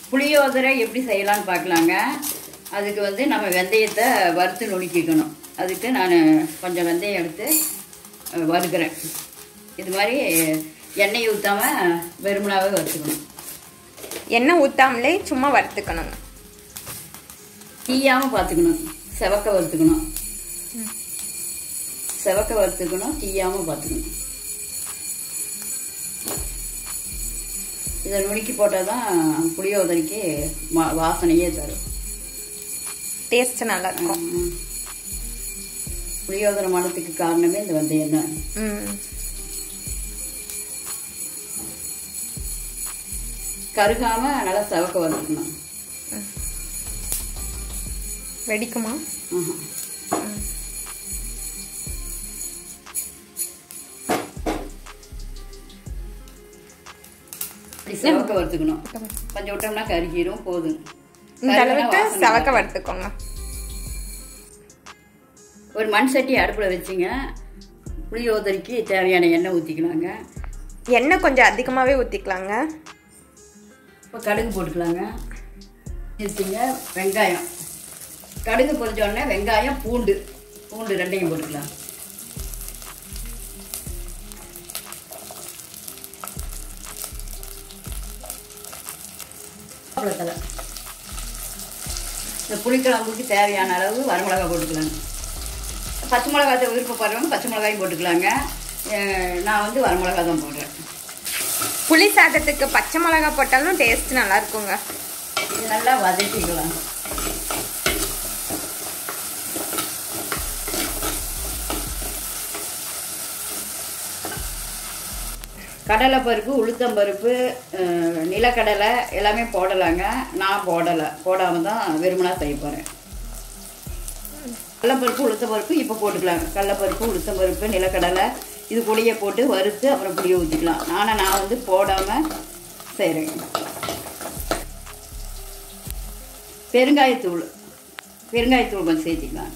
புளியோதரை எப்படி செய்யலாம்னு பார்க்கலாங்க அதுக்கு வந்து நம்ம வெந்தயத்தை வறுத்து நுணுக்கிக்கணும் அதுக்கு நான் கொஞ்சம் வெந்தயம் எடுத்து அஹ், வறுக்கிறேன் இது மாதிரி எண்ணெய் ஊற்றாமல் வெறுமனாவே வறுத்துக்கணும் எண்ணெய் ஊத்தாமலே சும்மா வறுத்துக்கணுங்க தீயாமல் பார்த்துக்கணும் செவக்க வறுத்துக்கணும் செவக்க வறுத்துக்கணும் தீயாமல் பார்த்துக்கணும் இதை நுணுக்கி போட்டால் தான் புளியோதரைக்கு வா- வாசனையே தரும் டேஸ்ட் நல்லா இருக்கும் ம். புளியோதரை மனத்துக்கு காரணமே இந்த வெந்தயம் தான் ம் கருகாம நல்லா செவக்க வறுத்துக்கணும் வெடிக்குமா ஆஹா. இப்படி செவக்க வறுத்துக்கணும் கொஞ்சம் விட்டோம்னா கருகிரும் போதும் இந்த கருகுனா அளவுக்கு வாசனை செவக்க வரும். வறுத்துக்கோங்க ஒரு மண் சட்டி அடுப்பில் வச்சுங்க புளியோதரைக்கு தேவையான எண்ணெய் ஊற்றிக்கலாங்க எண்ணெய் கொஞ்சம் அதிகமாகவே ஊற்றிக்கலாங்க இப்போ கடுகு போட்டுக்கலாங்க நிறுத்துங்க வெங்காயம் கடுகு பொரிச்ச உடனே வெங்காயம் பூண்டு பூண்டு ரெண்டையும் போட்டுக்கலாம் அவ்வளோத்தலை இந்த புளிக்குழம்புக்கு தேவையான அளவு வரமிளகா போட்டுக்கலாங்க பச்சை மிளகாய் விருப்பப்படுறவங்க பச்சை மிளகாயும் போட்டுக்கலாங்க அஹ் நான் வந்து வரமிளகா தான் போடுறேன் புளி சாதத்துக்கு பச்சை மிளகாய் போட்டாலும் டேஸ்ட் நல்லா இருக்குங்க இது நல்லா வதக்கிக்கலாம் கடலைப்பருப்பு உளுத்தம்பருப்பு அஹ், நிலக்கடலை எல்லாமே போடலாங்க நான் போடலை போடாமல் தான் வெறுமனா செய்ய போகிறேன் கடலைப்பருப்பு உளுத்தம்பருப்பு இப்போ போட்டுக்கலாம் கடலைப்பருப்பு உளுத்தம்பருப்பு நிலக்கடலை இது புளியை போட்டு வறுத்து அப்புறம் புளியை ஊற்றிக்கலாம் ஆனால் நான் வந்து போடாமல் செய்கிறேன் பெருங்காயத்தூள் பெருங்காயத்தூள் கொஞ்சம் சேர்த்திக்கலாம்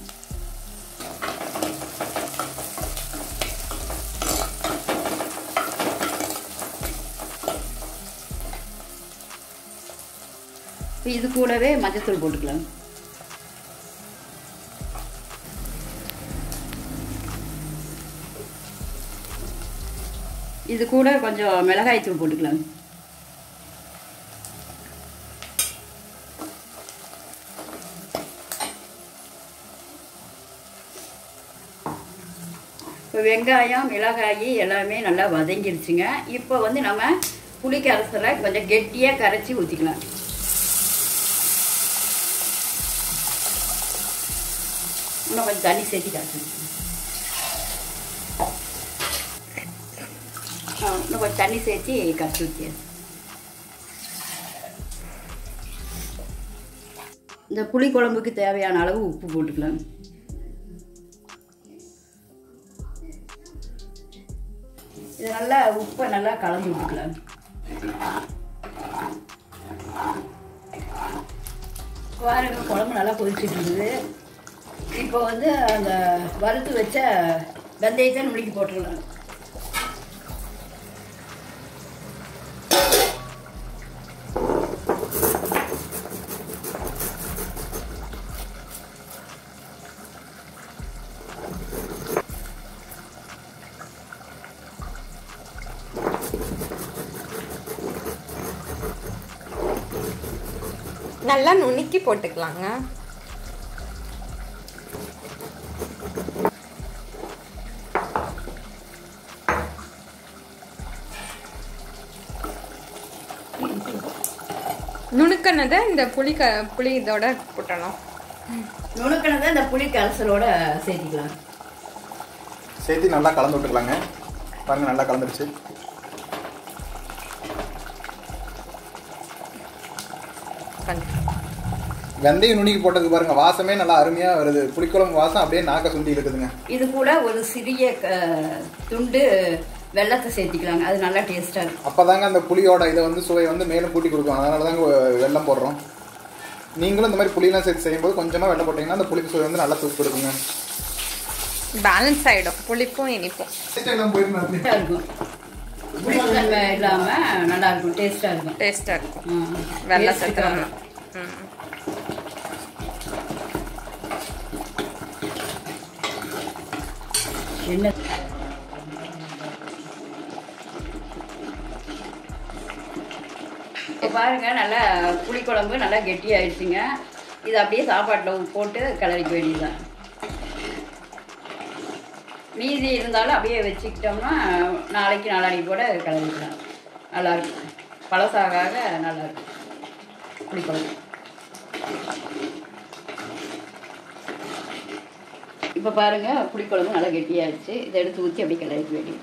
இப்ப இது கூடவே மஞ்சத்தூள் போட்டுக்கலாம் இது கூட கொஞ்சம் மிளகாய்த்தூள் போட்டுக்கலாம் இப்போ வெங்காயம் மிளகாய் எல்லாமே நல்லா வதங்கிருச்சுங்க இப்போ வந்து நம்ம புளி கரைசலை கொஞ்சம் கெட்டியாக கரைச்சி ஊற்றிக்கலாம் இன்னும் கொஞ்சம் தண்ணி சேர்த்து காய்ச்சி ஆ, இன்னும் கொஞ்சம் தண்ணி சேர்த்து கரைச்சி ஊற்றி இந்த புளி குழம்புக்கு தேவையான அளவு உப்பு போட்டுக்கலாம் இது நல்லா உப்பை நல்லா கலந்து விட்டுக்கலாம் பாருங்க குழம்பு நல்லா கொதிச்சுட்டு இருக்குது இப்போ வந்து அந்த வறுத்து வச்ச வெந்தயத்தை நுணுக்கி போட்டுடலாம் நல்லா நுணுக்கி போட்டுக்கலாங்க நுணுக்கினதை இந்த புளி க புளி இதோட போட்டணும் நுணுக்கினதை இந்த புளி கரைசலோட சேர்த்திக்கலாம் சேர்த்து நல்லா கலந்து விட்டுக்கலாங்க பாருங்க நல்லா கலந்துருச்சு வெந்தயம் நுணுக்கி போட்டதுக்கு பாருங்க வாசமே நல்லா அருமையா வருது புளிக்குழம்பு வாசம் அப்படியே நாக்க சுண்டி இருக்குதுங்க இது கூட ஒரு சிறிய க- துண்டு வெள்ளத்தை சேர்த்திக்கலாங்க அது நல்லா டேஸ்டாக இருக்கும் அப்பதாங்க அந்த புளியோட இதை வந்து சுவை வந்து மேலும் கூட்டி கொடுக்கும் அதனால தாங்க வெள்ளம் போடுறோம் நீங்களும் இந்த மாதிரி புளியெல்லாம் சேர்த்து செய்யும்போது கொஞ்சமா வெள்ளம் போட்டீங்கன்னா அந்த புளிப்பு சுவை வந்து நல்லா தூக்கி கொடுக்குங்க பேலன்ஸ் ஆயிடும் புளிப்பும் இனிப்பும் எல்லாம் போயிருந்து டேஸ்டாக இருக்கும் புளிப்புத்தன்மை இல்லாமல் நல்லா இருக்கும் டேஸ்ட்டாக இருக்கும் டேஸ்டா இருக்கும் ம். வெள்ளை டேஸ்ட்டுக்காக. சத்து ம் என்ன இப்போ பாருங்க நல்லா புளிக்குழம்பு நல்லா கெட்டி ஆயிடுச்சுங்க இது அப்படியே சாப்பாட்டில் போட்டு கிளறிக்க வேண்டியதுதான் மீதி இருந்தாலும் அப்படியே வச்சுக்கிட்டோம்னா நாளைக்கு நாளானிக்கு கூட கிளறிக்கலாம் நல்லாயிருக்கும் பழசாக ஆக நல்லாயிருக்கும் புளிக்குழம்பு இப்போ பாருங்க புளிக்குழம்பு நல்லா கெட்டியாகிடுச்சு இதை எடுத்து ஊற்றி அப்படியே கிளறிக்க வேண்டியது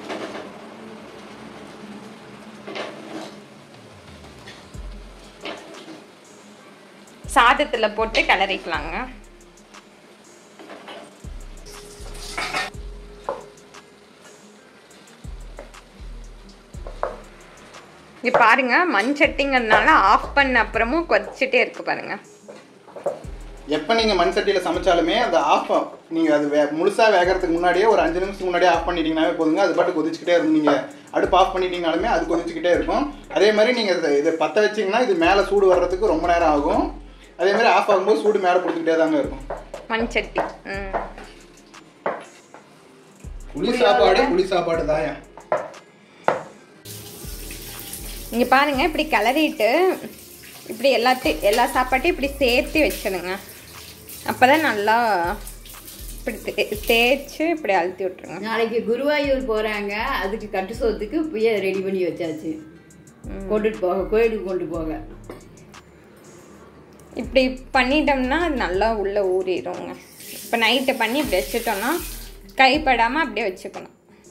சாதத்துல போட்டு கிளறிக்கலாங்க இங்க பாருங்க மண் சட்டிங்கிறதுனால ஆஃப் பண்ண அப்புறமும் கொதிச்சுட்டே இருக்கு பாருங்க எப்போ நீங்கள் மண் சட்டியில் சமைச்சாலுமே அந்த ஆஃப் நீங்கள் அது வே முழுசாக வேகிறதுக்கு முன்னாடியே ஒரு அஞ்சு நிமிஷத்துக்கு முன்னாடியே ஆஃப் பண்ணிட்டீங்கனாவே போதுங்க அது பாட்டு கொதிச்சுக்கிட்டே இருக்கும் நீங்கள் அடுப்பு ஆஃப் பண்ணிட்டீங்கனாலுமே அது கொதிச்சுக்கிட்டே இருக்கும் அதே மாதிரி நீங்கள் இதை இதை பற்ற வச்சிங்கன்னா இது மேலே சூடு வர்றதுக்கு ரொம்ப நேரம் ஆகும் அதே மாதிரி ஆஃப் ஆகும்போது சூடு மேலே கொடுத்துக்கிட்டே தாங்க இருக்கும் மண் சட்டி ம் புளி சாப்பாடு புளி சாப்பாடு தான் இங்க பாருங்க இப்படி கிளறிட்டு இப்படி எல்லாத்தையும் எல்லா சாப்பாட்டையும் இப்படி சேர்த்து வச்சிடுங்க அப்பதான் நல்லா இப்படி தே- தேய்ச்சு இப்படி அழுத்தி விட்டுருங்க நாளைக்கு குருவாயூர் போகிறாங்க அதுக்கு கட்டு சோத்துக்கு இப்பயே ரெடி பண்ணி வச்சாச்சு கொண்டுட்டு போக கோயிலுக்கு கொண்டு போக இப்படி பண்ணிட்டோம்னா அது நல்லா உள்ள ஊறிடுங்க இப்போ நைட்டு பண்ணி இப்படி வச்சுட்டோம்னா கைப்படாமல் அப்படியே வச்சுக்கணும்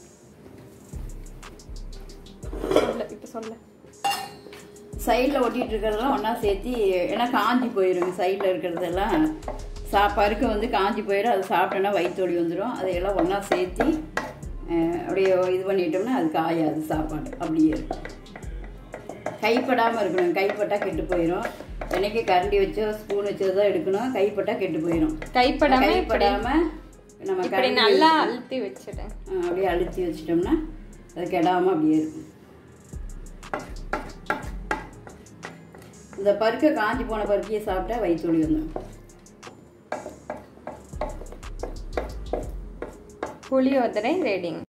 சொல்ல இப்போ சொல்ல சைடில் ஒட்டிட்டு இருக்கிறதெல்லாம் ஒன்றா சேர்த்து ஏன்னா காஞ்சி போயிடுங்க சைடில் இருக்கிறதெல்லாம் சா பருக்க வந்து காஞ்சி போயிடும் அது சாப்பிட்டோன்னா வயிற்றொலி வந்துடும் அதையெல்லாம் ஒன்றா சேர்த்து அஹ், அப்படியே இது பண்ணிட்டோம்னா அது காயாது சாப்பாடு அப்படியே இருக்கும் கைப்படாமல் இருக்கணும் கைப்பட்டா கெட்டு போயிடும் என்னைக்கு கரண்டி வச்சோ ஸ்பூன் வச்சோ தான் எடுக்கணும் கைப்பட்டா கெட்டு போயிடும் கைப்படாம இப்படி கைப்படாம நம்ம இப்படி கரண்டி நல்லா வச்சு- அழுத்தி வச்சுட்டேன் அஹ், அப்படியே அழுத்தி வச்சிட்டோம்னா அது கெடாமல் அப்படியே இருக்கும் இந்த பருக்க காஞ்சி போன பருக்கையை சாப்பிட்டா வயிற்றுவலி வந்துடும் புளியோதரை ரெடிங்க